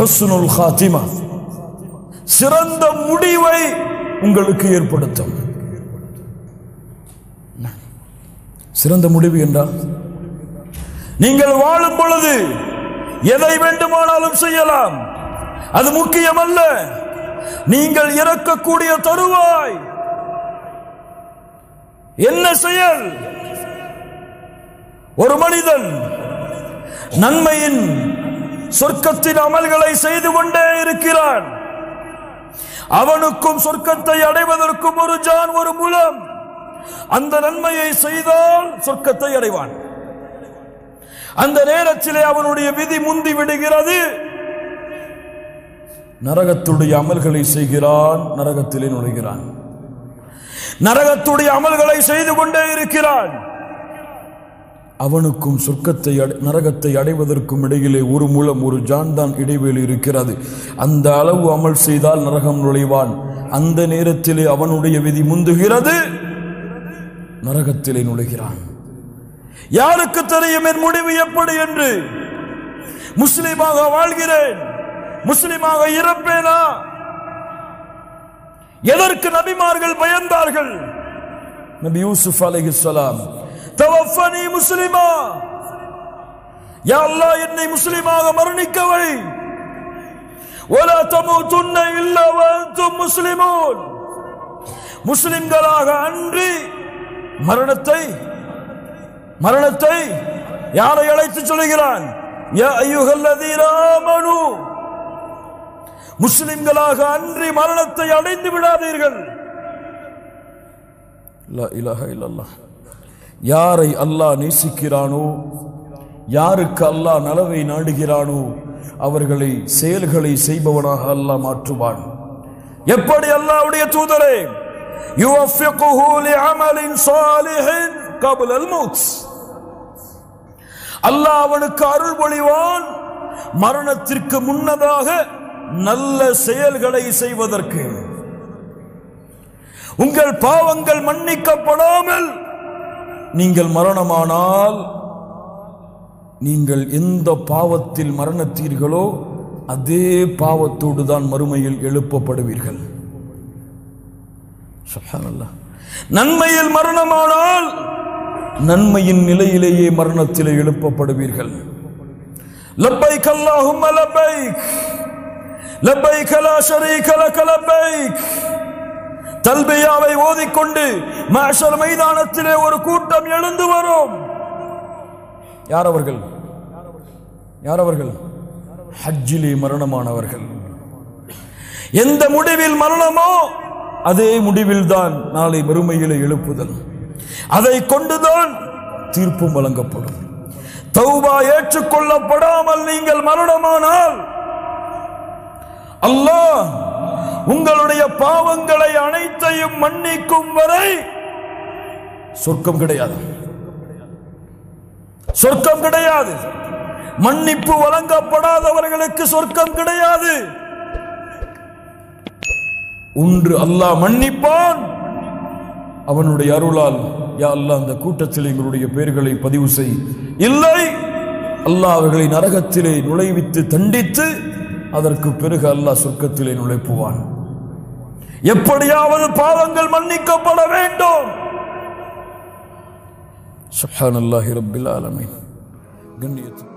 ஹுஸ்னுல் ஹாத்திமா சிறந்த முடிவை உங்களுக்கு ஏற்படுத்தும் சிறந்த முடிவு என்றால் நீங்கள் வாழும் பொழுது எதை வேண்டுமானாலும் செய்யலாம் அது முக்கியமல்ல நீங்கள் இறக்கக்கூடிய தருவாய் என்ன செயல் ஒரு மனிதன் நன்மையின் சொர்க்கத்தின் அமல்களை செய்து கொண்டே இருக்கிறான் அவனுக்கும் சொர்க்கத்தை அடைவதற்கும் ஒரு ஜான் ஒரு மூலம் அந்த நன்மையை செய்தால் சொர்க்கத்தை அடைவான் அந்த நேரத்திலே அவனுடைய விதி முந்தி விடுகிறது நரகத்துடைய அமல்களை செய்கிறான் நரகத்திலே நுழைகிறான் நரகத்துடைய அமல்களை செய்து கொண்டே இருக்கிறான் அவனுக்கும் சொர்க்கத்தை அடை- நரகத்தை அடைவதற்கும் இடையிலே ஒரு மூலம் ஒரு ஜான் தான் இடைவெளி இருக்கிறது அந்த அளவு அமல் செய்தால் நரகம் நுழைவான் அந்த நேரத்திலே அவனுடைய விதி முந்துகிறது நரகத்திலே நுழைகிறான் யாருக்கு தெரியும் என் முடிவு எப்படி என்று முஸ்லிமாக வாழ்கிறேன் முஸ்லிமாக இறப்பேனா எதற்கு நபிமார்கள் பயந்தார்கள் நபி யூசுப் அலைஹிஸ்ஸலாம் தவஃபனி முஸ்லிமா யா அல்லாஹ் என்னை முஸ்லிமாக மரணிக்க வை ولا تموتن الا وانتم مسلمون முஸ்லிம்களாக அன்றி மரணத்தை மரணத்தை யாரை அழைத்து சொல்கிறான் யா அய்யுஹல்லதீன ஆமனு முஸ்லிம்களாக அன்றி மரணத்தை அடைந்து விடாதீர்கள் லா இலாஹ இல்லல்லாஹ் யாரை அல்லாஹ் நேசிக்கிறானோ யாருக்கு அல்லாஹ் நலவை நாடுகிறானோ அவர்களை செயல்களை செய்பவனாக அல்லாஹ் மாற்றுவான் எப்படி அல்லாஹ்வுடைய தூதரே யுவஃபிகுஹு லிஅமலின் சாலிஹின் قبل الموت அல்லாஹ் அவனுக்கு அருள் பொழிவான் மரணத்திற்கு முன்னதாக நல்ல செயல்களை செய்வதற்கு உங்கள் பாவங்கள் மன்னிக்கப்படாமல் நீங்கள் மரணமானால் நீங்கள் எந்த பாவத்தில் மரணத்தீர்களோ அதே பாவத்தோடு தான் மறுமையில் எழுப்பப்படுவீர்கள் சுப்ஹானல்லாஹ். நன்மையில் மரணமானால் நன்மையின் நிலையிலேயே மரணத்திலே எழுப்பப்படுவீர்கள் லப்பைக் அல்லாஹும்ம லப்பைக் லப்பைக் லா ஷரீக லக லப்பைக் தல்பியாவை ஓதிக்கொண்டு மாஷர் மைதானத்திலே ஒரு கூட்டம் எழுந்து வரும் யார் அவர்கள் யார் அவர்கள் ஹஜ்ஜிலே மரணமானவர்கள் எந்த முடிவில் மரணமோ அதே முடிவில் தான் நாளை மறுமையிலே எழுப்புதல் அதை கொண்டுதான் தீர்ப்பும் வழங்கப்படும் தௌபா ஏற்றுக்கொள்ளப்படாமல் நீங்கள் மரணமானால் அல்லாஹ் உங்களுடைய பாவங்களை அனைத்தையும் மன்னிக்கும் வரை சொர்க்கம் கிடையாது சொர்க்கம் கிடையாது மன்னிப்பு வழங்கப்படாதவர்களுக்கு சொர்க்கம் கிடையாது ஒன்று அல்லாஹ் மன்னிப்பான் அவனுடைய அருளால் யா அல்லாஹ் அந்த கூட்டத்தில் எங்களுடைய பெயர்களை பதிவு செய் இல்லை அல்லாஹ் அவர்களை நரகத்திலே நுழைவித்து தண்டித்து அதற்கு பிறகு அல்லாஹ் சொர்க்கத்திலே நுழைப்புவான் எப்படியாவது பாவங்கள் மன்னிக்கப்பட வேண்டும் சுப்ஹானல்லாஹி ரப்பில் ஆலமீன் கண்ணியத்து